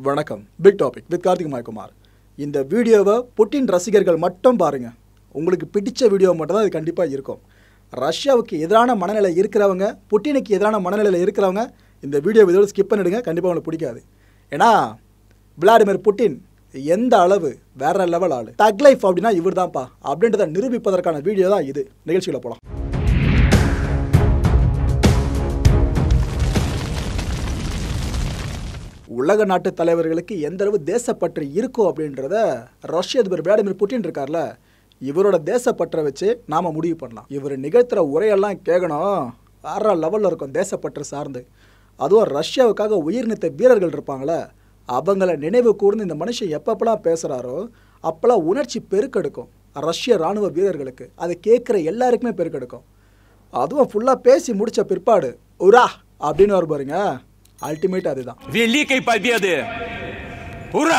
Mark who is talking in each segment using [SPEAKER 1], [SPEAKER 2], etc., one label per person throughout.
[SPEAKER 1] வணக்கம் big topic with Karthik Mayakumar இந்த வீடியோவை புட்டின் ரசிகர்கள் மட்டும் பாருங்க உங்களுக்கு பிடிச்ச வீடியோ மட்டும் தான் இது கண்டிப்பாக இருக்கும் ரஷ்யாவுக்கு எதிரான மனநிலை இருக்கிறவங்க புட்டினுக்கு எதிரான மனநிலையில் இருக்கிறவங்க இந்த வீடியோ இதோட ஸ்கிப் பண்ணிடுங்க கண்டிப்பாக உங்களுக்கு பிடிக்காது ஏன்னா விளாடிமிர் புட்டின் எந்த அளவு வேற லெவல் ஆளு தக் லைஃப் அப்படின்னா இவர் தான்ப்பா அப்படின்றத நிரூபிப்பதற்கான வீடியோ தான் இது நிகழ்ச்சியில் போகலாம் உலக நாட்டு தலைவர்களுக்கு எந்த அளவு தேசப்பற்று இருக்கும் அப்படின்றத ரஷ்ய அதிபர் விளாடிமிர் புட்டின் இருக்கார்ல இவரோட தேசப்பற்றை வச்சு நாம முடிவு பண்ணலாம் இவர் நிகழ்த்துற உரையெல்லாம் கேட்கணும் வேற லெவலில் இருக்கும் தேசப்பற்று சார்ந்து அதுவும் ரஷ்யாவுக்காக உயிர் நீத்த வீரர்கள் இருப்பாங்களே அவங்கள நினைவு கூர்ந்து இந்த மனுஷன் எப்பப்பெல்லாம் பேசுகிறாரோ அப்போல்லாம் உணர்ச்சி பெருக்கெடுக்கும் ரஷ்ய ராணுவ வீரர்களுக்கு அதை கேட்குற எல்லாருக்குமே பெருக்கெடுக்கும் அதுவும் ஃபுல்லாக பேசி முடிச்ச பிற்பாடு உரா அப்படின்னு வரும் பாருங்க அல்டிமேட் அதுதான்
[SPEAKER 2] Великой Победы! Ура!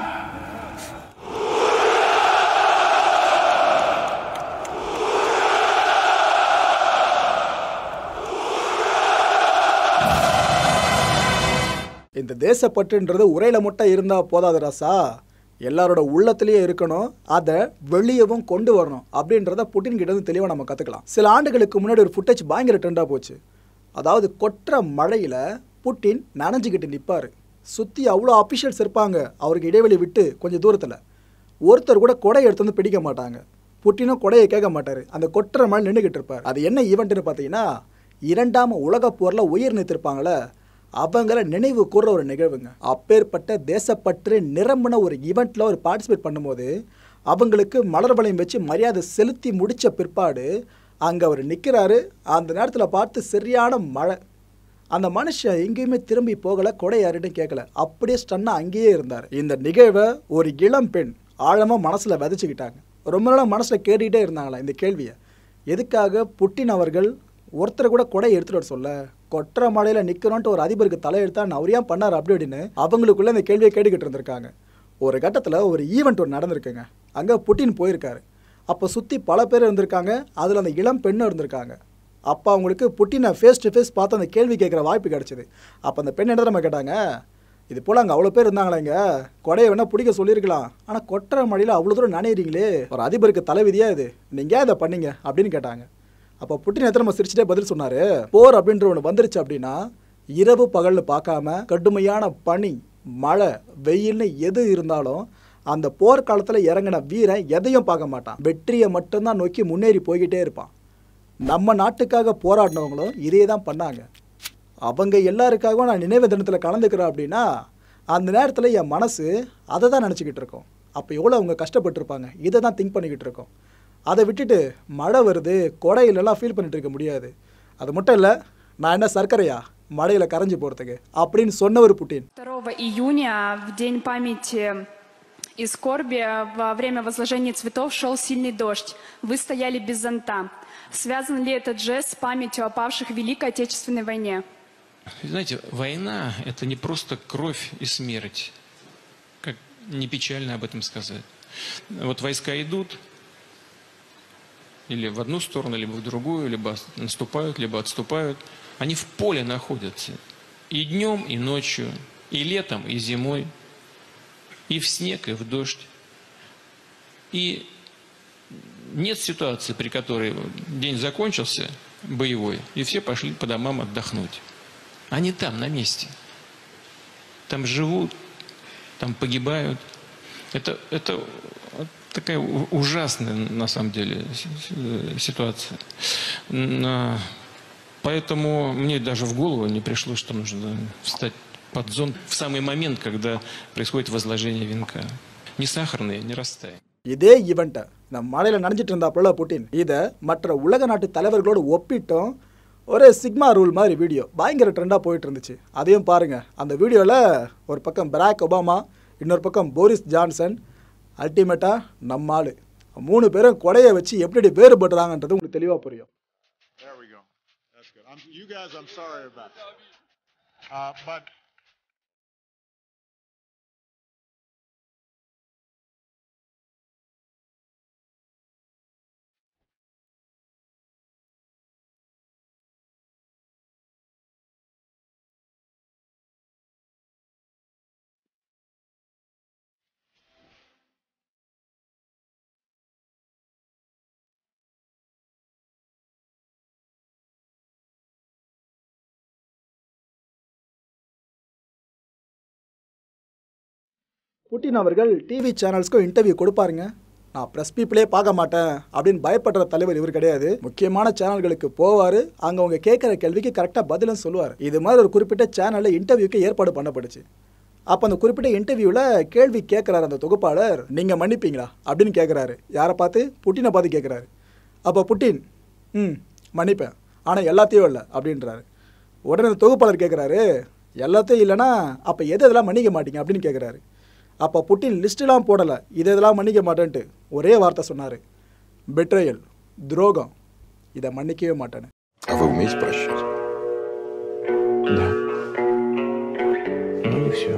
[SPEAKER 1] இந்த தேசப்பற்றுன்றது உரையில மட்டும் இருந்தால் போதாது ராசா எல்லாரோட உள்ளத்திலேயே இருக்கணும் அதை வெளியவும் கொண்டு வரணும் அப்படின்றத புட்டின் கிட்ட இருந்து தெளிவாக நம்ம கற்றுக்கலாம் சில ஆண்டுகளுக்கு முன்னாடி ஒரு ஃபுட்டேஜ் பயங்கர ட்ரெண்டாக போச்சு அதாவது கொற்ற மழையில் புட்டின் நனைஞ்சுக்கிட்டு நிற்பார் சுற்றி அவ்வளோ அஃபிஷியல்ஸ் இருப்பாங்க அவருக்கு இடைவெளி விட்டு கொஞ்சம் தூரத்தில் ஒருத்தர் கூட கொடை எடுத்து வந்து பிடிக்க மாட்டாங்க புட்டினும் கொடையை கேட்க மாட்டார் அந்த கொற்ற மழை நின்றுக்கிட்டு இருப்பார் அது என்ன ஈவெண்ட்னு பார்த்தீங்கன்னா இரண்டாம் உலகப் போரில் உயிர் நீத்திருப்பாங்களே அவங்கள நினைவு கூற ஒரு நிகழ்வுங்க அப்பேற்பட்ட தேசப்பற்று நிரம்பின ஒரு ஈவெண்ட்டில் ஒரு பார்ட்டிசிபேட் பண்ணும்போது அவங்களுக்கு மலர் வளையம் வச்சு மரியாதை செலுத்தி முடித்த பிற்பாடு அங்கே அவர் நிற்கிறாரு அந்த நேரத்தில் பார்த்து சரியான மழை அந்த மனுஷன் எங்கேயுமே திரும்பி போகலை கொடை யார்கிட்டையும் கேட்கல அப்படியே ஸ்டன்னாக அங்கேயே இருந்தார் இந்த நிகழ்வை ஒரு இளம் பெண் ஆழமாக மனசில் விதைச்சிக்கிட்டாங்க ரொம்ப நாளாக மனசில் கேட்டுக்கிட்டே இருந்தாங்களா இந்த கேள்வியை எதுக்காக புட்டின் அவர்கள் ஒருத்தர் கூட கொடை எடுத்துட்டு வர சொல்ல கொற்ற மலையில் நிற்கிறோன்ட்டு ஒரு அதிபருக்கு தலையெடுத்தா நான் அவர் ஏன் பண்ணார் அப்படி அப்படின்னு அவங்களுக்குள்ள இந்த கேள்வியை கேட்டுக்கிட்டு இருந்திருக்காங்க ஒரு கட்டத்தில் ஒரு ஈவெண்ட் ஒன்று நடந்திருக்குங்க அங்கே புட்டின் போயிருக்காரு அப்போ சுற்றி பல பேர் இருந்திருக்காங்க அதில் அந்த இளம் பெண்ணும் இருந்திருக்காங்க அப்போ அவங்களுக்கு புட்டினை ஃபேஸ் டு ஃபேஸ் பார்த்து அந்த கேள்வி கேட்குற வாய்ப்பு கிடச்சிது அப்போ அந்த பெண் என்ன நம்ம கேட்டாங்க இது போல் அங்கே அவ்வளோ பேர் இருந்தாங்களா இங்கே கொடையை வேணால் பிடிக்க சொல்லியிருக்கலாம் ஆனால் கொட்டுற மழையில் அவ்வளோ தூரம் நனையிறீங்களே ஒரு அதிபருக்கு தலைவிதியா இது நீங்கள் ஏன் இதை பண்ணீங்க அப்படின்னு கேட்டாங்க அப்போ புட்டின் எத்தனை நம்ம சிரிச்சிட்டே பதில் சொன்னார் போர் அப்படின்ற ஒன்று வந்துருச்சு அப்படின்னா இரவு பகல்னு பார்க்காம கடுமையான பனி மழை வெயில்னு எது இருந்தாலும் அந்த போர்க்காலத்தில் இறங்கின வீரன் எதையும் பார்க்க மாட்டான் வெற்றியை மட்டும்தான் நோக்கி முன்னேறி போய்கிட்டே இருப்பான் நம்ம நாட்டுக்காக போராடினவங்களும் இதே தான் பண்ணாங்க அவங்க எல்லாருக்காகவும் நான் நினைவு தினத்தில் கலந்துக்கிறேன் அப்படின்னா அந்த நேரத்தில் என் மனசு அதை தான் நினச்சிக்கிட்டு இருக்கோம் அப்போ எவ்வளோ அவங்க கஷ்டப்பட்டிருப்பாங்க இதை தான் திங்க் பண்ணிக்கிட்டு இருக்கோம் அதை விட்டுட்டு மழை வருது கொடையிலலாம் ஃபீல் பண்ணிட்டு இருக்க முடியாது அது மட்டும் இல்லை நான் என்ன சர்க்கரையா மழையில் கரைஞ்சி போகிறதுக்கு அப்படின்னு சொன்னவர் புட்டின்
[SPEAKER 3] 2 июня, в День памяти и скорби, во время возложения цветов шел сильный дождь. Вы стояли без зонта. Связан ли этот жест с памятью о павших в Великой Отечественной войне?
[SPEAKER 4] Знаете, война – это не просто кровь и смерть, как не печально об этом сказать. Вот войска идут, или в одну сторону, либо в другую, либо наступают, либо отступают. Они в поле находятся. И днем, и ночью, и летом, и зимой, и в снег, и в дождь. И нет ситуации, при которой день закончился, боевой, и все пошли по домам отдохнуть. Они там, на месте. Там живут, там погибают. Это, это вот такая у- ужасная, на самом деле, с- с- ситуация. На- Поэтому мне даже в голову не пришло, что нужно встать под зонт в самый момент, когда происходит возложение венка. Не сахарные, не растаяние.
[SPEAKER 1] இதே ஈவெண்ட்டை நம்ம மழையில் நனைஞ்சிட்டு இருந்தாப்புல புட்டின் இதை மற்ற உலக நாட்டு தலைவர்களோடு ஒப்பிட்டும் ஒரு சிக்மா ரூல் மாதிரி வீடியோ பயங்கர ட்ரெண்டாக போயிட்டு இருந்துச்சு அதையும் பாருங்கள் அந்த வீடியோவில் ஒரு பக்கம் பராக் ஒபாமா இன்னொரு பக்கம் போரிஸ் ஜான்சன் அல்டிமேட்டாக நம்ம ஆளு மூணு பேரும் கொடையை வச்சு எப்படி வேறுபடுறாங்கன்றது உங்களுக்கு தெளிவாக புரியும்
[SPEAKER 5] There we go. That's good. I'm, you guys, I'm sorry about that. Uh, but
[SPEAKER 1] Putin அவர்கள் டிவி சேனல்ஸ்க்கும் இன்டர்வியூ கொடுப்பாருங்க நான் ப்ரெஸ் பீப்புளே பார்க்க மாட்டேன் அப்படின்னு பயப்படுற தலைவர் இவர் கிடையாது முக்கியமான சேனல்களுக்கு போவார் அங்கே அவங்க கேட்குற கேள்விக்கு கரெக்டாக பதிலும் சொல்லுவார் இது மாதிரி ஒரு குறிப்பிட்ட சேனலில் இன்டர்வியூக்கு ஏற்பாடு பண்ணப்படுச்சு அப்போ அந்த குறிப்பிட்ட இன்டர்வியூவில் கேள்வி கேட்குறாரு அந்த தொகுப்பாளர் நீங்கள் மன்னிப்பீங்களா அப்படின்னு கேட்குறாரு யாரை பார்த்து புட்டினை பார்த்து கேட்குறாரு அப்போ புட்டின் ம் மன்னிப்பேன் ஆனால் எல்லாத்தையும் இல்லை அப்படின்றாரு உடனே அந்த தொகுப்பாளர் கேட்குறாரு எல்லாத்தையும் இல்லைன்னா அப்போ எது இதெல்லாம் மன்னிக்க மாட்டீங்க அப்படின்னு கேட்குறாரு அப்போ புட்டின் லிஸ்ட்டெலாம் போடலை இது இதெல்லாம் மன்னிக்க மாட்டேன்ட்டு ஒரே வார்த்தை சொன்னார் பெட்ரையல் துரோகம் இதை மன்னிக்கவே மாட்டேன்னு
[SPEAKER 6] А вы умеете прощать?
[SPEAKER 7] Да. Ну и все.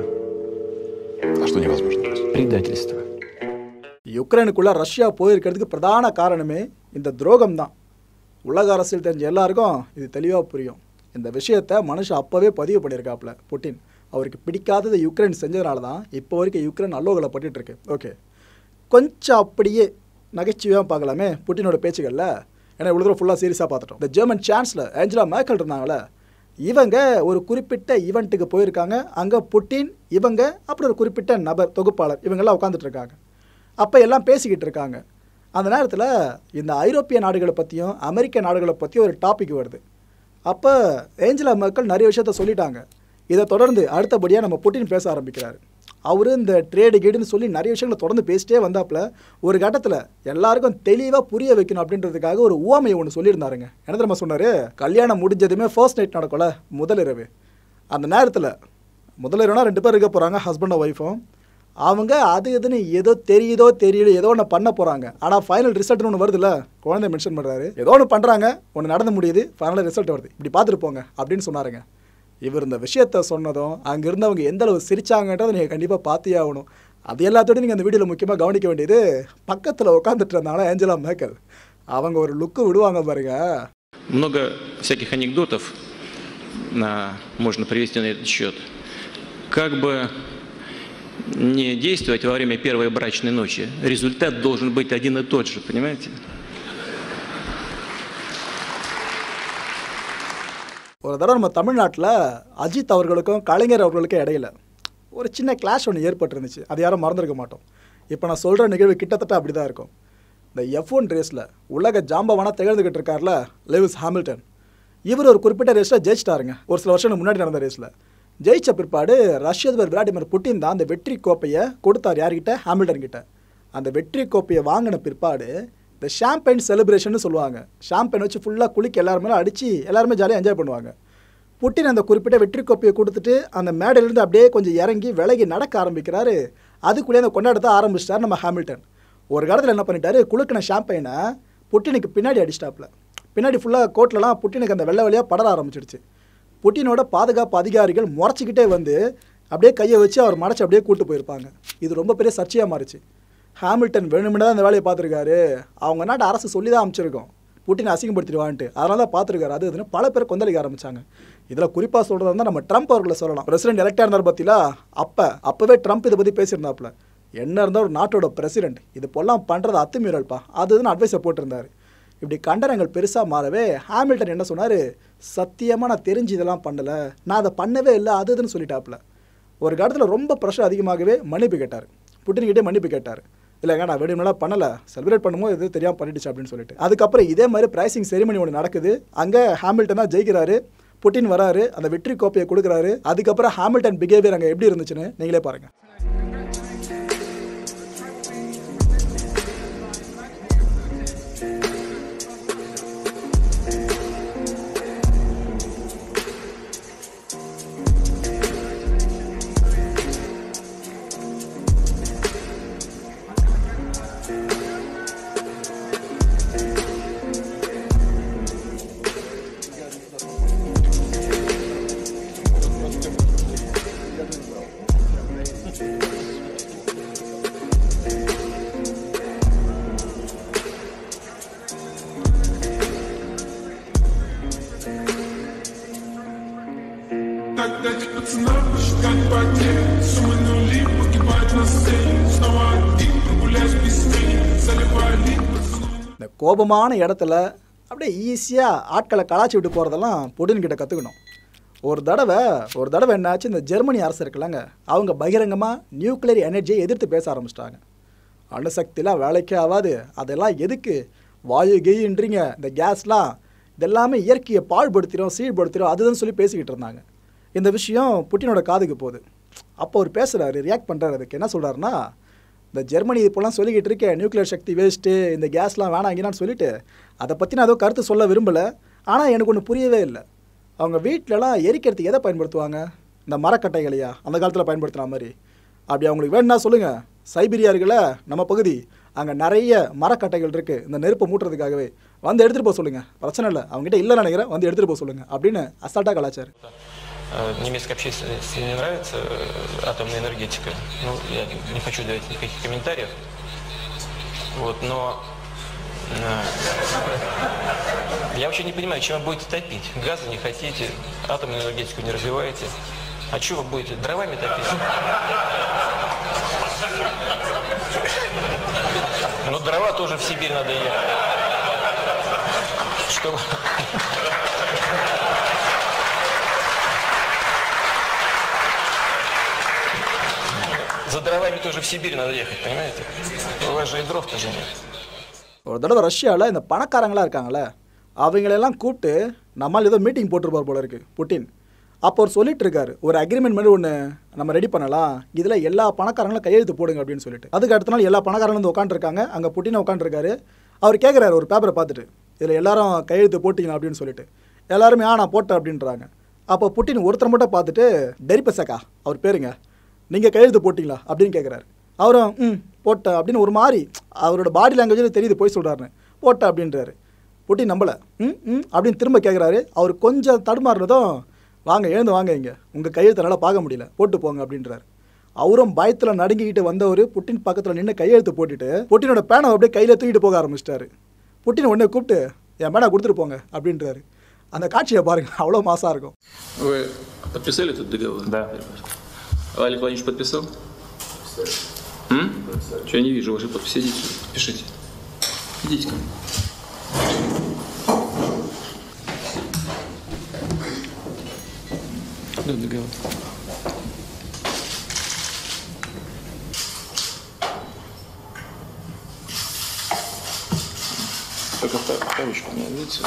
[SPEAKER 6] А что невозможно простить?
[SPEAKER 7] Предательство.
[SPEAKER 1] யுக்ரைனுக்குள்ள ரஷ்யா போயிருக்கிறதுக்கு பிரதான காரணமே இந்த துரோகம் தான் உலக அரசியல் தெரிஞ்ச எல்லாருக்கும் இது தெளிவாக புரியும் இந்த விஷயத்தை மனுஷன் அப்போவே பதிவு பண்ணியிருக்காப்புல புட்டின் அவருக்கு பிடிக்காதது யுக்ரைன் செஞ்சதுனால தான் இப்போ வரைக்கும் யுக்ரைன் அல்லோகலை பட்டுட்டு இருக்கு ஓகே கொஞ்சம் அப்படியே நகைச்சுவையாக பார்க்கலாமே புட்டினோட பேச்சுகளில் ஏன்னா இவ்வளோ தூரம் ஃபுல்லாக சீரியஸாக பார்த்துட்டோம் இந்த ஜெர்மன் சான்ஸ்லர் ஏஞ்சலா மேக்கல் இருந்தாங்களே இவங்க ஒரு குறிப்பிட்ட ஈவெண்ட்டுக்கு போயிருக்காங்க அங்கே புட்டின் இவங்க அப்புறம் ஒரு குறிப்பிட்ட நபர் தொகுப்பாளர் இவங்கெல்லாம் உட்காந்துட்டு இருக்காங்க அப்போ எல்லாம் பேசிக்கிட்டு இருக்காங்க அந்த நேரத்தில் இந்த ஐரோப்பிய நாடுகளை பற்றியும் அமெரிக்க நாடுகளை பற்றியும் ஒரு டாபிக் வருது அப்போ ஏஞ்சலா மக்கள் நிறைய விஷயத்த சொல்லிட்டாங்க இதை தொடர்ந்து அடுத்தபடியாக நம்ம புட்டின் பேச ஆரம்பிக்கிறாரு அவரு இந்த ட்ரேடு கீடுன்னு சொல்லி நிறைய விஷயங்களை தொடர்ந்து பேசிட்டே வந்தாப்புல ஒரு கட்டத்தில் எல்லாருக்கும் தெளிவாக புரிய வைக்கணும் அப்படின்றதுக்காக ஒரு உவமையை ஒன்று சொல்லியிருந்தாருங்க என்ன தெரியுமா சொன்னார் கல்யாணம் முடிஞ்சதுமே ஃபர்ஸ்ட் நைட் நடக்கும்ல முதல் இரவு அந்த நேரத்தில் முதல் இரவுனா ரெண்டு பேர் இருக்க போகிறாங்க ஹஸ்பண்டும் ஒய்ஃபும் அவங்க அது இதுன்னு ஏதோ தெரியுதோ தெரியல ஏதோ ஒன்று பண்ண போகிறாங்க ஆனால் ஃபைனல் ரிசல்ட்னு ஒன்று வருதுல்ல குழந்தை மென்ஷன் பண்ணுறாரு ஏதோ ஒன்று பண்ணுறாங்க ஒன்று நடந்து முடியுது ஃபைனல் ரிசல்ட் வருது இப்படி பார்த்துட்டு போங்க அப்படின்னு சொன்னாருங்க இவர் இந்த விஷயத்த சொன்னதும் அங்கே இருந்தவங்க எந்த அளவு சிரிச்சாங்கன்றதை நீங்கள் கண்டிப்பாக பார்த்தே ஆகணும் அது எல்லாத்தோடய நீங்கள் அந்த வீடியோவில் முக்கியமாக கவனிக்க வேண்டியது பக்கத்தில் உட்காந்துட்டு இருந்தாங்களா ஏஞ்சலா மேக்கல் அவங்க ஒரு லுக்கு விடுவாங்க பாருங்க
[SPEAKER 4] Много всяких анекдотов а, можно привести на этот счет. Как бы не действовать во время первой брачной ночи, результат должен быть один и тот же, понимаете?
[SPEAKER 1] ஒரு தடவை நம்ம தமிழ்நாட்டில் அஜித் அவர்களுக்கும் கலைஞர் அவர்களுக்கும் இடையில ஒரு சின்ன கிளாஷ் ஒன்று ஏற்பட்டிருந்துச்சு அது யாரும் மறந்துருக்க மாட்டோம் இப்போ நான் சொல்கிற நிகழ்வு கிட்டத்தட்ட அப்படி தான் இருக்கும் இந்த எஃப் ஒன் ரேஸில் உலக ஜாம்பவானா திகழ்ந்துக்கிட்டு இருக்கார்ல லெவிஸ் ஹாமில்டன் இவர் ஒரு குறிப்பிட்ட ரேஸில் ஜெயிச்சிட்டாருங்க ஒரு சில வருஷம் முன்னாடி நடந்த ரேஸில் ஜெயிச்ச பிற்பாடு ரஷ்ய அதிபர் விளாடிமிர் புட்டின் தான் அந்த வெற்றி கோப்பையை கொடுத்தார் யார்கிட்ட ஹாமில்டன் கிட்ட அந்த வெற்றி கோப்பையை வாங்கின பிற்பாடு இந்த ஷாம்பைன் செலிப்ரேஷன் சொல்லுவாங்க ஷாம்பைன் வச்சு ஃபுல்லாக குளிக்க எல்லாருமே அடித்து எல்லாருமே ஜாலியாக என்ஜாய் பண்ணுவாங்க புட்டின் அந்த குறிப்பிட்ட வெற்றி கோப்பையை கொடுத்துட்டு அந்த மேடையிலேருந்து அப்படியே கொஞ்சம் இறங்கி விலகி நடக்க ஆரம்பிக்கிறாரு அதுக்குள்ளேயே அந்த கொண்டாடத்தை ஆரம்பிச்சிட்டார் நம்ம ஹாமில்டன் ஒரு காலத்தில் என்ன பண்ணிட்டாரு குளுக்கின ஷாம்பைனை புட்டினுக்கு பின்னாடி அடிச்சிட்டாப்புல பின்னாடி ஃபுல்லாக கோட்லலாம் புட்டினுக்கு அந்த வெள்ளை வழியாக படர ஆரம்பிச்சிடுச்சு புட்டினோட பாதுகாப்பு அதிகாரிகள் முறைச்சிக்கிட்டே வந்து அப்படியே கையை வச்சு அவர் மறைச்சு அப்படியே கூட்டு போயிருப்பாங்க இது ரொம்ப பெரிய சர்ச்சையாக மாறிச்சு ஹாமில்டன் வேணுமென்னு தான் அந்த வேலையை பார்த்துருக்காரு அவங்க நாட்டு அரசு சொல்லி தான் அமைச்சிருக்கோம் புட்டினை அசிங்கப்படுத்திடுவான்ட்டு அதனால தான் பார்த்துருக்காரு அது இதுன்னு பல பேர் கொந்தளிக்க ஆரம்பிச்சாங்க இதில் குறிப்பாக சொல்கிறதா இருந்தால் நம்ம ட்ரம்ப் அவர்களை சொல்லலாம் பிரசிடென்ட் எலெக்டாக இருந்தார் பார்த்தீங்களா அப்போ அப்போவே ட்ரம்ப் இதை பற்றி பேசியிருந்தாப்புல என்ன இருந்தால் ஒரு நாட்டோட பிரசிடென்ட் இது போலாம் பண்ணுறது அத்துமீறல்ப்பா அது இதுன்னு அட்வைஸை போட்டிருந்தாரு இப்படி கண்டனங்கள் பெருசாக மாறவே ஹாமில்டன் என்ன சொன்னார் சத்தியமாக நான் தெரிஞ்சு இதெல்லாம் பண்ணலை நான் அதை பண்ணவே இல்லை அது இதுன்னு சொல்லிட்டாப்புல ஒரு காலத்தில் ரொம்ப ப்ரெஷர் அதிகமாகவே மன்னிப்பு கேட்டார் புட்டின்கிட்டே மன்னிப்பு கேட்டார் இல்லைங்க நான் வேணுமெல்லாம் பண்ணலை செலிப்ரேட் பண்ணும்போது இது தெரியாமல் பண்ணிடுச்சு அப்படின்னு சொல்லிட்டு அதுக்கப்புறம் இதே மாதிரி ப்ரைசிங் செரிமனி ஒன்று நடக்குது அங்கே ஹாமில்டன் தான் ஜெயிக்கிறாரு புட்டின் வராரு அந்த வெற்றி கோப்பையை கொடுக்குறாரு அதுக்கப்புறம் ஹாமில்டன் பிஹேவியர் அங்கே எப்படி இருந்துச்சுன்னு நீங்களே பாருங்கள்
[SPEAKER 8] Так дайте пацанам посчитать потери Суммы нули погибают на сцене Снова один прогуляюсь без тени Заливаю лик
[SPEAKER 1] இந்த கோபமான இடத்துல அப்படியே ஈஸியாக ஆட்களை கலாச்சி விட்டு போகிறதெல்லாம் புடின் கிட்ட கற்றுக்கணும் ஒரு தடவை ஒரு தடவை என்னாச்சு இந்த ஜெர்மனி அரசு இருக்குல்லங்க அவங்க பகிரங்கமாக நியூக்ளியர் எனர்ஜியை எதிர்த்து பேச ஆரம்பிச்சிட்டாங்க அணுசக்திலாம் வேலைக்கே ஆகாது அதெல்லாம் எதுக்கு வாயு கெய்ன்றீங்க இந்த கேஸ்லாம் இதெல்லாமே இயற்கையை பாழ்படுத்திடும் சீழ்படுத்திடும் அதுதான் சொல்லி பேசிக்கிட்டு இருந்தாங்க இந்த விஷயம் புட்டினோட காதுக்கு போகுது அப்போ அவர் பேசுகிறாரு ரியாக்ட் பண்ணுறாரு அதுக்கு என்ன சொல்கிறாருன்னா இந்த ஜெர்மனி இப்போலாம் சொல்லிக்கிட்டு இருக்கேன் நியூக்ளியர் சக்தி வேஸ்ட்டு இந்த கேஸ்லாம் வேணாங்கன்னு சொல்லிட்டு அதை பற்றி நான் ஏதோ கருத்து சொல்ல விரும்பலை ஆனால் எனக்கு ஒன்று புரியவே இல்லை அவங்க வீட்டிலலாம் எரிக்கிறதுக்கு எதை பயன்படுத்துவாங்க இந்த மரக்கட்டைகளையா அந்த காலத்தில் பயன்படுத்துகிற மாதிரி அப்படி அவங்களுக்கு வேணும்னா சொல்லுங்கள் சைபீரியா இருக்குல்ல நம்ம பகுதி அங்கே நிறைய மரக்கட்டைகள் இருக்குது இந்த நெருப்பை மூட்டுறதுக்காகவே வந்து எடுத்துகிட்டு போக சொல்லுங்கள் பிரச்சனை இல்லை அவங்ககிட்ட இல்லைன்னு நினைக்கிறேன் வந்து எடுத்துகிட்டு போக சொல்லுங்கள் அப்படின்னு அசால்ட்டாக கலாச்சார்
[SPEAKER 4] Э, Немецкой общественности не нравится э, атомная энергетика. Ну, я не хочу давать никаких комментариев. Вот, но э, я вообще не понимаю, чем вы будете топить. Газа не хотите, атомную энергетику не развиваете. А что вы будете? Дровами топить? Ну, дрова тоже в Сибирь надо ехать. Чтобы... За дровами тоже в Сибирь надо ехать, понимаете? У вас же и дров тоже нет.
[SPEAKER 1] ஒரு தடவை ரஷ்யாவில் இந்த பணக்காரங்களாம் இருக்காங்களே அவங்களெல்லாம் கூப்பிட்டு நம்மால் ஏதோ மீட்டிங் போட்டிருப்பார் போல இருக்கு புட்டின் அப்போ அவர் சொல்லிட்டு இருக்காரு ஒரு அக்ரிமெண்ட் மாதிரி ஒன்று நம்ம ரெடி பண்ணலாம் இதில் எல்லா பணக்காரங்களும் கையெழுத்து போடுங்க அப்படின்னு சொல்லிட்டு அதுக்கு அடுத்த நாள் எல்லா பணக்காரங்களும் வந்து உட்காந்துருக்காங்க அங்கே புட்டினை உட்காந்துருக்காரு அவர் கேட்குறாரு ஒரு பேப்பரை பார்த்துட்டு இதில் எல்லாரும் கையெழுத்து போட்டிங்களா அப்படின்னு சொல்லிட்டு எல்லாருமே ஆ நான் போட்டேன் அப்படின்றாங்க அப்போ புட்டின் ஒருத்தர் மட்டும் பார்த்துட்டு டெரிபசக்கா அவர் பேருங்க நீங்கள் கையெழுத்து போட்டிங்களா அப்படின்னு கேட்குறாரு அவரும் ம் போட்டேன் அப்படின்னு ஒரு மாதிரி அவரோட பாடி லாங்குவேஜில் தெரியுது போய் சொல்கிறாருன்னு போட்டேன் அப்படின்றாரு புட்டி நம்பலை ம் ம் அப்படின்னு திரும்ப கேட்குறாரு அவர் கொஞ்சம் தடுமாறுனதும் வாங்க எழுந்து வாங்க இங்கே உங்கள் கையெழுத்தை நல்லா பார்க்க முடியல போட்டு போங்க அப்படின்றாரு அவரும் பயத்தில் நடுங்கிக்கிட்டு வந்தவர் புட்டின் பக்கத்தில் நின்று கையெழுத்து போட்டுட்டு புட்டினோட பேனை அப்படியே கையில் தூக்கிட்டு போக ஆரம்பிச்சிட்டாரு புட்டின் உடனே கூப்பிட்டு என் பேனை கொடுத்துட்டு போங்க அப்படின்றாரு அந்த காட்சியை பாருங்க அவ்வளோ மாசாக இருக்கும்
[SPEAKER 9] Вы подписали этот договор? Да. А Олег Владимирович подписал? М? Что я не вижу вашей подписи? Идите, пишите. Идите ко мне. Да, договор. Только втор- вторичку мне, видите?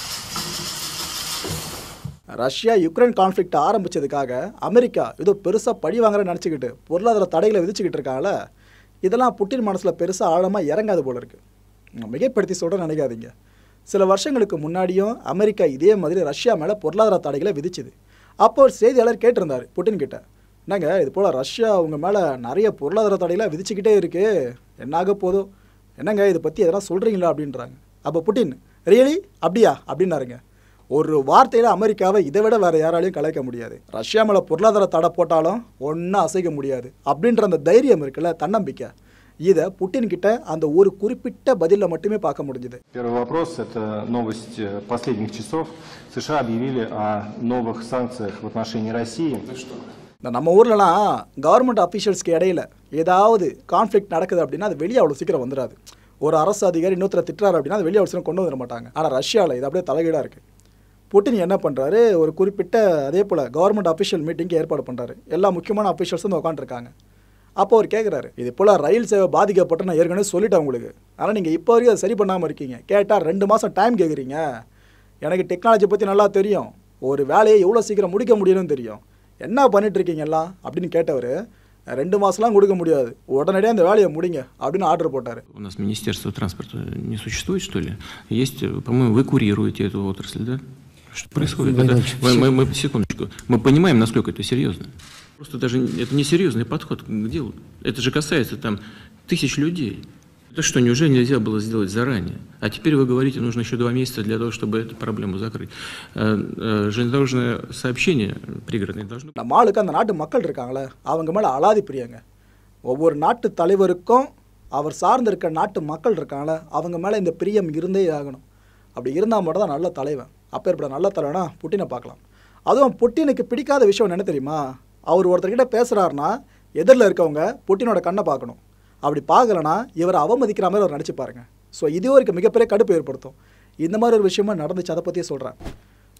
[SPEAKER 1] ரஷ்யா யுக்ரைன் கான்ஃப்ளிக்ட் ஆரம்பிச்சதுக்காக அமெரிக்கா ஏதோ பெருசாக பழி வாங்குறேன்னு நினச்சிக்கிட்டு பொருளாதார தடைகளை விதிச்சுக்கிட்டு இருக்காங்கள இதெல்லாம் புட்டின் மனசில் பெருசாக ஆழமாக இறங்காது போல இருக்கு நான் மிகைப்படுத்தி சொல்கிறேன் நினைக்காதீங்க சில வருஷங்களுக்கு முன்னாடியும் அமெரிக்கா இதே மாதிரி ரஷ்யா மேலே பொருளாதார தடைகளை விதிச்சுது அப்போ ஒரு செய்தியாளர் கேட்டிருந்தார் புட்டின் கிட்ட என்னங்க இது போல் ரஷ்யா உங்கள் மேலே நிறைய பொருளாதார தடைகளை விதிச்சுக்கிட்டே இருக்கு என்னாக போதும் என்னங்க இதை பற்றி எதனா சொல்கிறீங்களா அப்படின்றாங்க அப்போ புட்டின் ரியலி அப்படியா அப்படின்னாருங்க ஒரு வார்த்தையில் அமெரிக்காவை இதை விட வேற யாராலையும் கலைக்க முடியாது ரஷ்யா மேலே பொருளாதார தடை போட்டாலும் ஒன்றும் அசைக்க முடியாது அப்படின்ற அந்த தைரியம் இருக்குல்ல தன்னம்பிக்கை இதை புட்டின் கிட்ட அந்த ஒரு குறிப்பிட்ட பதிலில் மட்டுமே பார்க்க முடிஞ்சுது
[SPEAKER 10] Первый вопрос – это новость э, последних часов. США объявили о новых санкциях в отношении России.
[SPEAKER 1] இந்த நம்ம ஊர்லலாம் கவர்மெண்ட் அஃபீஷியல்ஸ்க்கு இடையில ஏதாவது கான்ஃப்ளிக்ட் நடக்குது அப்படின்னா அது வெளியே அவ்வளோ சீக்கிரம் வந்துடாது ஒரு அரசு அதிகாரி இன்னொருத்தர திட்டுறாரு அப்படின்னா அது வெளியே அவ்வளோ சீக்கிரம் கொண்டு வந்துட மாட்டாங்க ஆனால் ரஷ்யாவில் இது அப்படியே தலைகீழாக இருக்குது புட்டின் என்ன பண்ணுறாரு ஒரு குறிப்பிட்ட அதே போல் கவர்மெண்ட் அஃபிஷியல் மீட்டிங்க்கு ஏற்பாடு பண்ணுறாரு எல்லா முக்கியமான அஃபிஷியல்ஸும் வந்து உட்காந்துருக்காங்க அப்போ அவர் கேட்குறாரு இது போல் ரயில் சேவை பாதிக்கப்பட்டு நான் ஏற்கனவே சொல்லிட்டேன் உங்களுக்கு ஆனால் நீங்கள் இப்போ வரைக்கும் அதை சரி பண்ணாமல் இருக்கீங்க கேட்டால் ரெண்டு மாதம் டைம் கேட்குறீங்க எனக்கு டெக்னாலஜி பற்றி நல்லா தெரியும் ஒரு வேலையை எவ்வளோ சீக்கிரம் முடிக்க முடியும்னு தெரியும் என்ன பண்ணிட்டு இருக்கீங்க எல்லாம் அப்படின்னு கேட்டவர் ரெண்டு மாதம்லாம் கொடுக்க முடியாது உடனடியாக அந்த வேலையை முடிங்க அப்படின்னு ஆர்டர் போட்டார்
[SPEAKER 9] У нас Министерство транспорта не существует, что ли? Есть, э, по-моему, вы курируете эту отрасль, да? Что происходит? Это- мы, мы- мы- секундочку. Мы понимаем, насколько это серьезно. Просто даже это не серьезный подход к делу. Это же касается там тысяч людей. Это что, неужели нельзя было сделать заранее? А теперь вы говорите, нужно еще два месяца для того, чтобы эту проблему закрыть. Э, э, Железнодорожное сообщение пригородное должно
[SPEAKER 1] நம்ம ஆளுக்கு அந்த நாட்டு மக்கள் இருக்காங்களே அவங்க மேலே அலாதி பிரியங்க ஒவ்வொரு நாட்டு தலைவருக்கும் அவர் சார்ந்திருக்க நாட்டு மக்கள் இருக்காங்களே அவங்க மேலே இந்த பிரியம் இருந்தே ஆகணும் அப்படி இருந்தால் மட்டும் தான் நல்ல தலைவன் அப்பேற்பட்ட நல்ல தலைவனா புட்டினை பார்க்கலாம் அதுவும் புட்டினுக்கு பிடிக்காத விஷயம் என்ன தெரியுமா அவர் ஒருத்தர்கிட்ட பேசுகிறாருன்னா எதிரில் இருக்கவங்க புட்டினோட கண்ணை பார்க்கணும் அப்படி பார்க்கலனா இவரை அவமதிக்கிற மாதிரி அவர் நடிச்சு பாருங்க ஸோ இது வரைக்கும் மிகப்பெரிய கடுப்பு ஏற்படுத்தும் இந்த மாதிரி ஒரு விஷயமா நடந்துச்சு அதை பற்றியே சொல்கிறேன்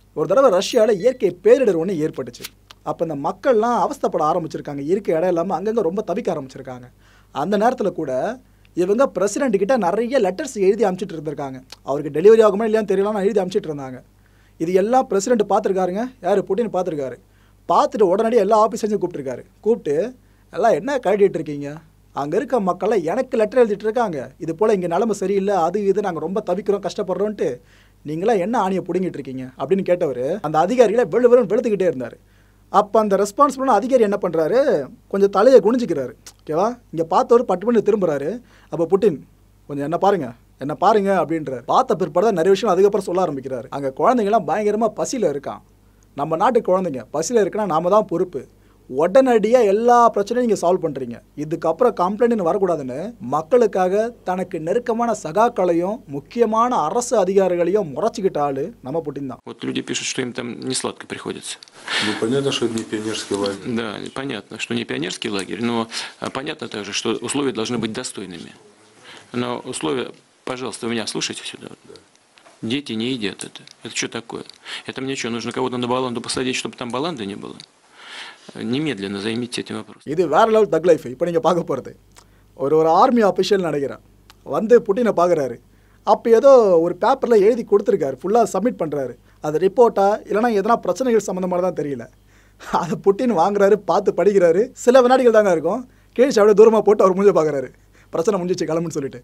[SPEAKER 1] ஒரு தடவை ரஷ்யாவில் இயற்கை பேரிடர் ஒன்று ஏற்பட்டுச்சு அப்போ இந்த மக்கள்லாம் அவஸ்தைப்பட ஆரம்பிச்சிருக்காங்க இருக்க இடம் இல்லாமல் அங்கங்கே ரொம்ப தவிக்க ஆரம்பிச்சிருக்காங்க அந்த நேரத்தில் கூட இவங்க பிரசிடென்ட் கிட்ட நிறைய லெட்டர்ஸ் எழுதி அனுப்பிச்சிட்டு இருந்திருக்காங்க அவருக்கு டெலிவரி ஆகுமா இல்லையான்னு தெரியலாம் எழுதி அனுப்பிச்சிட்டு இருந்தாங்க இது எல்லாம் பிரசிடென்ட் பார்த்துருக்காருங்க யார் புட்டின் பார்த்துருக்காரு பார்த்துட்டு உடனடியாக எல்லா ஆஃபீஸரையும் கூப்பிட்டுருக்காரு கூப்பிட்டு எல்லாம் என்ன கழட்டிட்டு இருக்கீங்க அங்கே இருக்க மக்கள்லாம் எனக்கு லெட்டர் எழுதிட்டு இருக்காங்க இது போல் இங்கே நிலமை சரியில்லை அது இது நாங்கள் ரொம்ப தவிக்கிறோம் கஷ்டப்படுறோன்ட்டு நீங்களாம் என்ன ஆணியை பிடுங்கிட்டு இருக்கீங்க அப்படின்னு கேட்டவர் அந்த அதிகாரிகளை வெளு வெளுன்னு வெளுத்துக்கிட்டே இருந்தார் அப்போ அந்த ரெஸ்பான்சிபிளான அதிகாரி என்ன பண்ணுறாரு கொஞ்சம் தலையை குனிஞ்சிக்கிறாரு ஓகேவா இங்கே பார்த்தவர் பட்டு பண்ணி திரும்புறாரு அப்போ புட்டின் கொஞ்சம் என்ன பாருங்க என்ன பாருங்க அப்படின்றாரு பார்த்த பிற்பாடு தான் நிறைய விஷயம் அதுக்கப்புறம் சொல்ல ஆரம்பிக்கிறாரு அங்கே குழந்தைங்கலாம் பயங்கரமாக பசியில் இருக்கான் நம்ம நாட்டு குழந்தைங்க பசியில் இருக்குன்னா நாம தான் பொறுப்பு உடனடியாக எல்லா பிரச்சனையும் நீங்கள் சால்வ் பண்ணுறீங்க இதுக்கப்புறம் கம்ப்ளைண்ட் வரக்கூடாதுன்னு மக்களுக்காக தனக்கு நெருக்கமான சகாக்களையும் முக்கியமான அரசு அதிகாரிகளையும் முறைச்சிக்கிட்ட ஆளு நம்ம புட்டின் தான்
[SPEAKER 4] Вот люди пишут, что им там не сладко приходится.
[SPEAKER 7] Ну, понятно, что это не пионерский лагерь.
[SPEAKER 4] Да, понятно, что не пионерский лагерь, но а, понятно также, что условия должны быть достойными. Но условия, пожалуйста, вы меня слушайте сюда. Дети не едят это. Это что такое? Это мне что, нужно кого-то на баланду посадить, чтобы там баланды не было? Немедленно займитесь этим вопросом.
[SPEAKER 1] இது வேற லெவல் தக் லைஃப் இப்போ நீங்கள் பார்க்க போகிறது ஒரு ஒரு ஆர்மி அஃபிஷியல் நினைக்கிறேன் வந்து புட்டினை பார்க்குறாரு அப்போ ஏதோ ஒரு பேப்பரில் எழுதி கொடுத்துருக்காரு ஃபுல்லாக சப்மிட் பண்ணுறாரு அது ரிப்போர்ட்டா இல்லைனா எதனா பிரச்சனைகள் சம்மந்தமாக தான் தெரியல அதை புட்டின் வாங்குறாரு பார்த்து படிக்கிறாரு சில வினாடிகள் தாங்க இருக்கும் கேள்வி அப்படியே தூரமாக போட்டு அவர் முடிஞ்ச பார்க்குறாரு பிரச்சனை முடிஞ்சிச்சு கிளம்புன்னு சொல்லிட்டு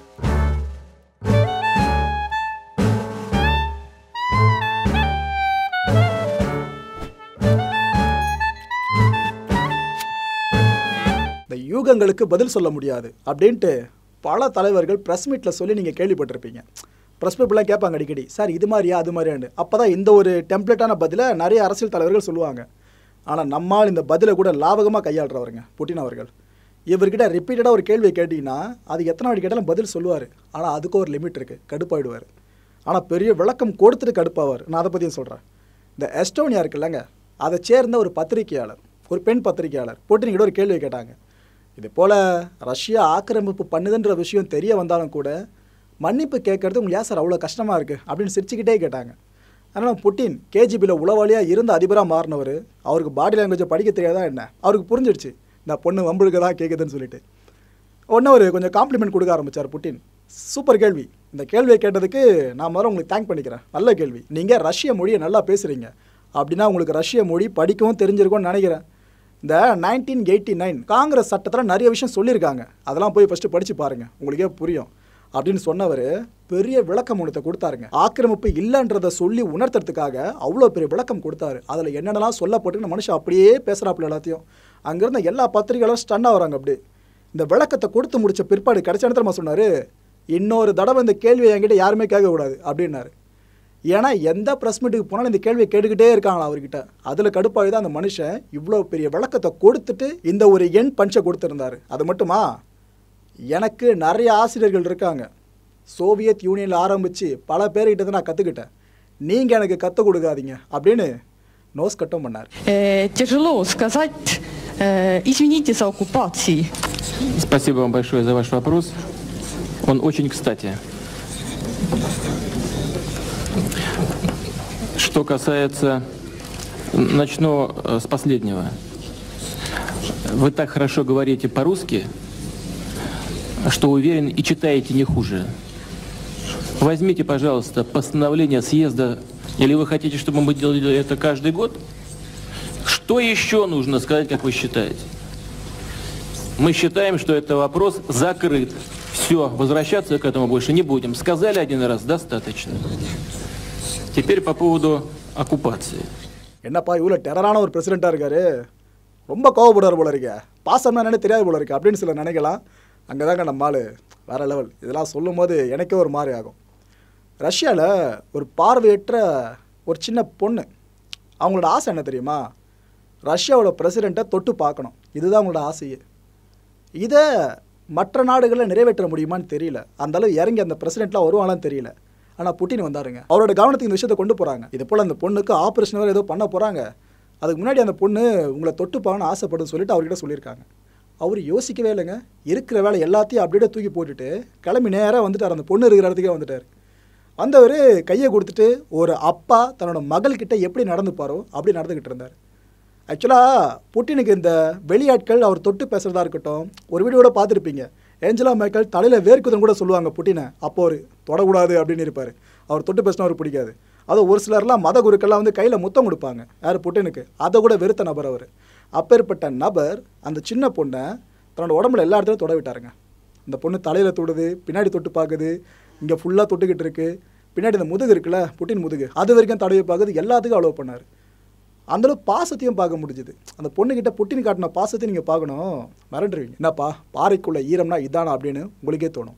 [SPEAKER 1] இந்த யூகங்களுக்கு பதில் சொல்ல முடியாது அப்படின்ட்டு பல தலைவர்கள் ப்ரெஸ் மீட்டில் சொல்லி நீங்கள் கேள்விப்பட்டிருப்பீங்க ப்ரெஸ் பீப்புளாக கேட்பாங்க அடிக்கடி சார் இது மாதிரியா அது மாதிரியான்னு அப்போ தான் இந்த ஒரு டெம்ப்ளேட்டான பதிலை நிறைய அரசியல் தலைவர்கள் சொல்லுவாங்க ஆனால் நம்மால் இந்த பதிலை கூட லாபகமாக கையாளுறவருங்க புட்டின் அவர்கள் இவர்கிட்ட ரிப்பீட்டடாக ஒரு கேள்வியை கேட்டிங்கன்னா அது எத்தனை வாட்டி கேட்டாலும் பதில் சொல்லுவார் ஆனால் அதுக்கு ஒரு லிமிட் இருக்குது கடுப்பாயிடுவார் ஆனால் பெரிய விளக்கம் கொடுத்துட்டு கடுப்பாவார் நான் அதை பற்றியும் சொல்கிறேன் இந்த எஸ்டோனியா இருக்குல்லங்க அதை சேர்ந்த ஒரு பத்திரிகையாளர் ஒரு பெண் பத்திரிகையாளர் புட்டின்கிட்ட ஒரு கேள்வியை கேட்டாங்க இது போல் ரஷ்யா ஆக்கிரமிப்பு பண்ணுதுன்ற விஷயம் தெரிய வந்தாலும் கூட மன்னிப்பு கேட்கறது உங்களுக்கு ஏன் சார் அவ்வளோ கஷ்டமாக இருக்குது அப்படின்னு சிரிச்சுக்கிட்டே கேட்டாங்க அதனால் புட்டின் கேஜிபியில் உளவாளியாக இருந்த அதிபராக மாறினவர் அவருக்கு பாடி லாங்குவேஜை படிக்க தெரியாதா என்ன அவருக்கு புரிஞ்சிடுச்சு இந்த பொண்ணு வம்புழுக்க தான் கேட்குதுன்னு சொல்லிட்டு உடனே ஒரு கொஞ்சம் காம்ப்ளிமெண்ட் கொடுக்க ஆரம்பிச்சார் புட்டின் சூப்பர் கேள்வி இந்த கேள்வியை கேட்டதுக்கு நான் முதல்ல உங்களுக்கு தேங்க் பண்ணிக்கிறேன் நல்ல கேள்வி நீங்கள் ரஷ்ய மொழியை நல்லா பேசுகிறீங்க அப்படின்னா உங்களுக்கு ரஷ்ய மொழி படிக்கவும் தெரிஞ்சிருக்கும்னு நினைக்கிறேன் இந்த நைன்டீன் எயிட்டி நைன் காங்கிரஸ் சட்டத்தில் நிறைய விஷயம் சொல்லியிருக்காங்க அதெல்லாம் போய் ஃபஸ்ட்டு படித்து பாருங்கள் உங்களுக்கே புரியும் அப்படின்னு சொன்னவர் பெரிய விளக்கம் ஒன்றத்தை கொடுத்தாருங்க ஆக்கிரமிப்பு இல்லைன்றதை சொல்லி உணர்த்துறதுக்காக அவ்வளோ பெரிய விளக்கம் கொடுத்தாரு அதில் என்னென்னலாம் சொல்லப்பட்டுன்னு மனுஷன் அப்படியே பேசுகிறாப்புல எல்லாத்தையும் அங்கேருந்த எல்லா பத்திரிகைகளும் ஸ்டன்னாக வராங்க அப்படியே இந்த விளக்கத்தை கொடுத்து முடிச்ச பிற்பாடு கடைசி இடத்துல சொன்னார் இன்னொரு தடவை இந்த கேள்வியை என்கிட்ட யாருமே கேட்கக்கூடாது அப்படின்னாரு ஏன்னா எந்த ப்ரெஸ் மீட்டுக்கு போனாலும் இந்த கேள்வியை கேட்டுக்கிட்டே இருக்காங்களா அவர்கிட்ட அதில் கடுப்பாகி தான் அந்த மனுஷன் இவ்வளோ பெரிய விளக்கத்தை கொடுத்துட்டு இந்த ஒரு எண் பஞ்சை கொடுத்துருந்தாரு அது மட்டுமா எனக்கு நிறைய ஆசிரியர்கள் இருக்காங்க சோவியத் யூனியனில் ஆரம்பித்து பல பேர்கிட்ட தான் நான் கற்றுக்கிட்டேன் நீங்கள் எனக்கு கற்றுக் கொடுக்காதீங்க அப்படின்னு நோஸ் கட்டும் பண்ணார்
[SPEAKER 11] Э, Тяжело сказать, э, извините за оккупации.
[SPEAKER 9] Спасибо вам большое за ваш вопрос. Он очень кстати. Что касается... Начну э, с последнего. Вы так хорошо говорите по-русски, что уверен и читаете не хуже. Возьмите, пожалуйста, постановление съезда, или вы хотите, чтобы мы делали это каждый год? Что еще нужно сказать, как вы считаете? Мы считаем, что это вопрос закрыт. Все, возвращаться к этому больше не будем. Сказали один раз, достаточно. Теперь по поводу оккупации.
[SPEAKER 1] என்னப்பா இவ்வளோ டெரரான ஒரு பிரசிடெண்ட்டாக இருக்காரு ரொம்ப கோவப்படுவார் போல இருக்க பாசம்னா என்னன்னு தெரியாது போல இருக்கு அப்படின்னு சிலர் நினைக்கலாம் அங்கே தாங்க நம்ம ஆளு வேற லெவல் இதெல்லாம் சொல்லும் போது எனக்கே ஒரு மாதிரி ஆகும் ரஷ்யாவில் ஒரு பார்வையற்ற ஒரு சின்ன பொண்ணு அவங்களோட ஆசை என்ன தெரியுமா ரஷ்யாவோட பிரசிடெண்ட்டை தொட்டு பார்க்கணும் இதுதான் அவங்களோட ஆசையே இதை மற்ற நாடுகளில் நிறைவேற்ற முடியுமான்னு தெரியல அந்த அளவு இறங்கி அந்த பிரசிடெண்ட்லாம் வருவாங்களான்னு தெரியல ஆனால் புட்டின் வந்தாருங்க அவரோட கவனத்துக்கு இந்த விஷயத்தை கொண்டு போகிறாங்க இது போல் அந்த பொண்ணுக்கு ஆப்ரேஷன் வேறு ஏதோ பண்ண போகிறாங்க அதுக்கு முன்னாடி அந்த பொண்ணு உங்களை தொட்டு பார்க்கணும்னு ஆசைப்படுன்னு சொல்லிட்டு அவர்கிட்ட சொல்லியிருக்காங்க அவர் யோசிக்கவே இல்லைங்க இருக்கிற வேலை எல்லாத்தையும் அப்படியே தூக்கி போட்டுட்டு கிளம்பி நேராக வந்துட்டார் அந்த பொண்ணு இருக்கிற இடத்துக்கே வந்துட்டார் வந்தவர் கையை கொடுத்துட்டு ஒரு அப்பா தன்னோட மகள்கிட்ட எப்படி நடந்துப்பாரோ அப்படி நடந்துக்கிட்டு இருந்தார் ஆக்சுவலாக புட்டினுக்கு இந்த வெளியாட்கள் அவர் தொட்டு பேசுகிறதா இருக்கட்டும் ஒரு வீடியோட பார்த்துருப்பீங்க ஏஞ்சலா மேக்கல் தலையில் வேர்க்குதுன்னு கூட சொல்லுவாங்க புட்டினை அப்போ ஒரு தொடக்கூடாது அப்படின்னு இருப்பார் அவர் தொட்டு பேசினா அவருக்கு பிடிக்காது அதுவும் ஒரு சிலர்லாம் மத குருக்கள்லாம் வந்து கையில் முத்தம் கொடுப்பாங்க யார் புட்டினுக்கு அதை கூட வெறுத்த நபர் அவர் அப்பேற்பட்ட நபர் அந்த சின்ன பொண்ணை தன்னோட உடம்புல எல்லா இடத்துலையும் தொட விட்டாருங்க இந்த பொண்ணு தலையில் தொடுது பின்னாடி தொட்டு பார்க்குது இங்கே ஃபுல்லாக தொட்டுக்கிட்டு இருக்கு பின்னாடி இந்த முதுகு இருக்குல்ல புட்டின் முதுகு அது வரைக்கும் தடவி பார்க்குது எல்லாத்துக்கும் அலோவ் பண்ணார் அந்தளவு பாசத்தையும் பார்க்க முடிஞ்சுது அந்த பொண்ணுக்கிட்ட புட்டின் காட்டின பாசத்தையும் நீங்கள் பார்க்கணும் மிரண்டுருவீங்க என்னப்பா பாறைக்குள்ள ஈரம்னா இதானா அப்படின்னு உங்களுக்கே தோணும்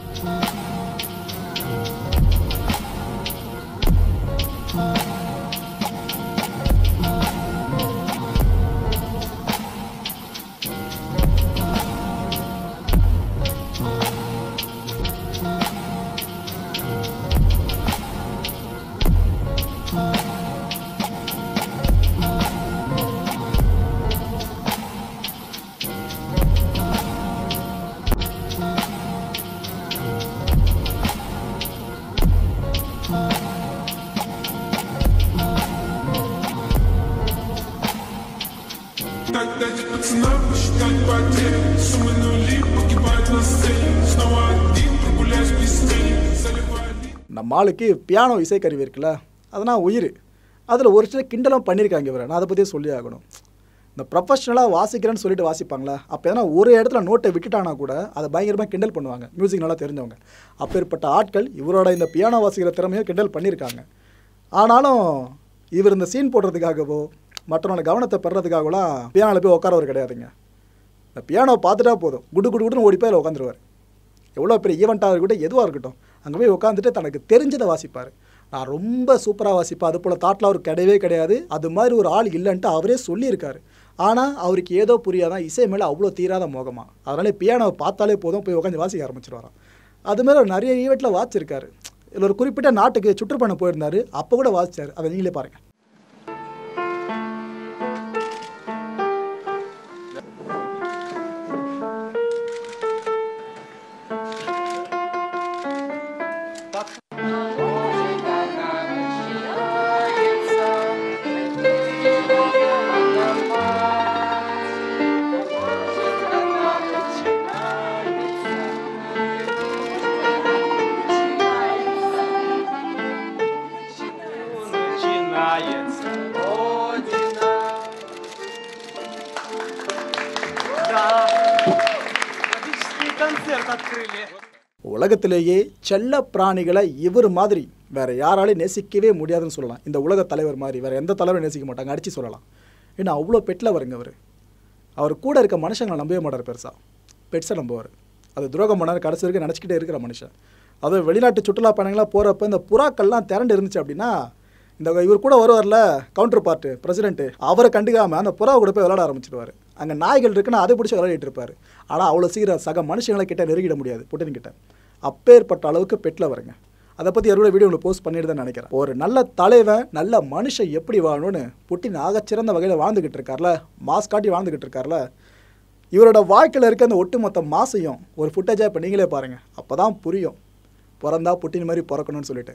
[SPEAKER 8] Так дать пацанам посчитать потери Суммы нули погибают на сцене Снова один прогуляюсь без тени Заливаю
[SPEAKER 1] நம்ம ஆளுக்கு பியானோ இசைக்கருவி இருக்குல்ல அதனால் உயிர் அதில் ஒரு சில கிண்டலும் பண்ணியிருக்காங்க இவரை நான் அதை பற்றியே சொல்லி ஆகணும் இந்த ப்ரொஃபஷனலாக வாசிக்கிறேன்னு சொல்லிட்டு வாசிப்பாங்களா அப்போ எதனா ஒரு இடத்துல நோட்டை விட்டுட்டானா கூட அதை பயங்கரமாக கிண்டல் பண்ணுவாங்க மியூசிக் நல்லா தெரிஞ்சவங்க அப்பேற்பட்ட ஆட்கள் இவரோட இந்த பியானோ வாசிக்கிற திறமையை கிண்டல் பண்ணியிருக்காங்க ஆனாலும் இவர் இந்த சீன் போடுறதுக்காகவோ மற்றவங்களோட கவனத்தை பெறதுக்காகலாம் பியானோவில் போய் உட்காரவர் கிடையாதுங்க இந்த பியானோ பார்த்துட்டா போதும் குடு குடு குடுன்னு ஓடி போய் அதில் உட்காந்துருவார் எவ்வளோ பெரிய ஈவெண்ட்டாக இருக்கட்டும் எதுவாக இருக்கட்டும் அங்கே போய் உட்காந்துட்டு தனக்கு தெரிஞ்சதை வாசிப்பார் நான் ரொம்ப சூப்பராக வாசிப்பேன் அது போல் தாட்டில் அவருக்கு கிடையவே கிடையாது அது மாதிரி ஒரு ஆள் இல்லைன்ட்டு அவரே சொல்லியிருக்காரு ஆனால் அவருக்கு ஏதோ புரியாதான் இசை மேலே அவ்வளோ தீராத மோகமா அதனால பியானோவை பார்த்தாலே போதும் போய் உட்காந்து வாசிக்க ஆரம்பிச்சிருவாராம் அது மாதிரி அவர் நிறைய ஈவெண்ட்டில் வாசிச்சிருக்காரு இதில் ஒரு குறிப்பிட்ட நாட்டுக்கு சுற்றுப்பயணம் போயிருந்தாரு அப்போ கூட வாசிச்சார் அதை நீங்களே பாருங்கள்
[SPEAKER 12] Начинается Родина. Да. Отличный концерт открыли.
[SPEAKER 1] உலகத்திலேயே செல்ல பிராணிகளை இவர் மாதிரி வேற யாராலையும் நேசிக்கவே முடியாதுன்னு சொல்லலாம் இந்த உலக தலைவர் மாதிரி வேற எந்த தலைவரும் நேசிக்க மாட்டாங்க அடிச்சு சொல்லலாம் ஏன்னா அவ்வளோ பெட்டில் வருங்க அவர் அவர் கூட இருக்க மனுஷங்களை நம்பவே மாட்டார் பெருசா பெட்ஸை நம்புவார் அது துரோகம் பண்ணார் கடைசி வரைக்கும் நினச்சிக்கிட்டே இருக்கிற மனுஷன் அதுவும் வெளிநாட்டு சுற்றுலா பயணங்களாக போகிறப்ப இந்த புறாக்கள்லாம் திரண்டு இருந்துச்சு அப்படின்னா இந்த இவர் கூட வருவார்ல கவுண்டர் பார்ட்டு பிரசிடென்ட் அவரை கண்டுக்காமல் அந்த புறாவை கூட போய் விளையாட ஆரம்பிச்சிடுவார் அங்கே நாய்கள் இருக்குன்னா அதை பிடிச்சி விளையாடிட்டு இருப்பார் ஆனால் அவ்வளோ சீக்கிரம் சக மனுஷங்களை கிட்ட நெருங்கிட முடியாது புட்டின் கிட்ட அப்பேற்பட்ட அளவுக்கு பெட்டில் வருங்க அதை பற்றி யாரோட வீடியோ உங்களுக்கு போஸ்ட் பண்ணிட்டு தான் நினைக்கிறேன் ஒரு நல்ல தலைவன் நல்ல மனுஷன் எப்படி வாழணும்னு புட்டின் ஆகச்சிறந்த வகையில் வாழ்ந்துக்கிட்டு இருக்கார்ல மாஸ் காட்டி வாழ்ந்துக்கிட்டு இருக்கார்ல இவரோட வாழ்க்கையில் இருக்க அந்த ஒட்டுமொத்த மாசையும் ஒரு ஃபுட்டேஜாக இப்போ நீங்களே பாருங்கள் அப்போ தான் புரியும் பிறந்தா புட்டின் மாதிரி பிறக்கணும்னு சொல்லிட்டு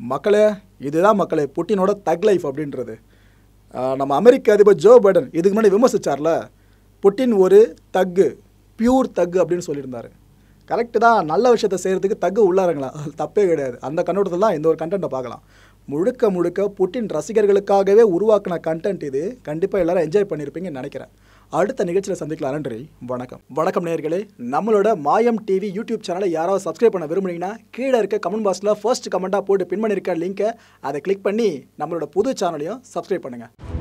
[SPEAKER 1] மக்களே இதுதான் மக்களே புட்டினோட தக் லைஃப் அப்படின்றது ஆஹ் நம்ம அமெரிக்க அதிபர் ஜோ பைடன் இதுக்கு முன்னாடி விமர்சிச்சார்ல புட்டின் ஒரு தக்கு பியூர் தக்கு அப்படின்னு சொல்லியிருந்தாரு கரெக்டு தான் நல்ல விஷயத்தை செய்கிறதுக்கு தக்கு உள்ளாருங்களா அது தப்பே கிடையாது அந்த கண்ணோட்டத்தில் தான் இந்த ஒரு கண்டென்ட்டை பார்க்கலாம் முழுக்க முழுக்க புட்டின் ரசிகர்களுக்காகவே உருவாக்கின கண்டென்ட் இது கண்டிப்பாக எல்லாரும் என்ஜாய் பண்ணியிருப்பீங்கன்னு நினைக்கிறேன் அடுத்த நிகழ்ச்சியில் சந்திக்கலாம் நன்றி வணக்கம் வணக்கம் நேயர்களே நம்மளோட மாயம் டிவி யூடியூப் சேனலை யாராவது சப்ஸ்கிரைப் பண்ண விரும்புனீங்கன்னா கீழே இருக்க கமெண்ட் பாக்ஸில் ஃபர்ஸ்ட் கமெண்ட்டாக போட்டு பின் பண்ணியிருக்க லிங்கை அதை கிளிக் பண்ணி நம்மளோட புது சேனலையும் சப்ஸ்கிரைப் பண்ணுங்கள்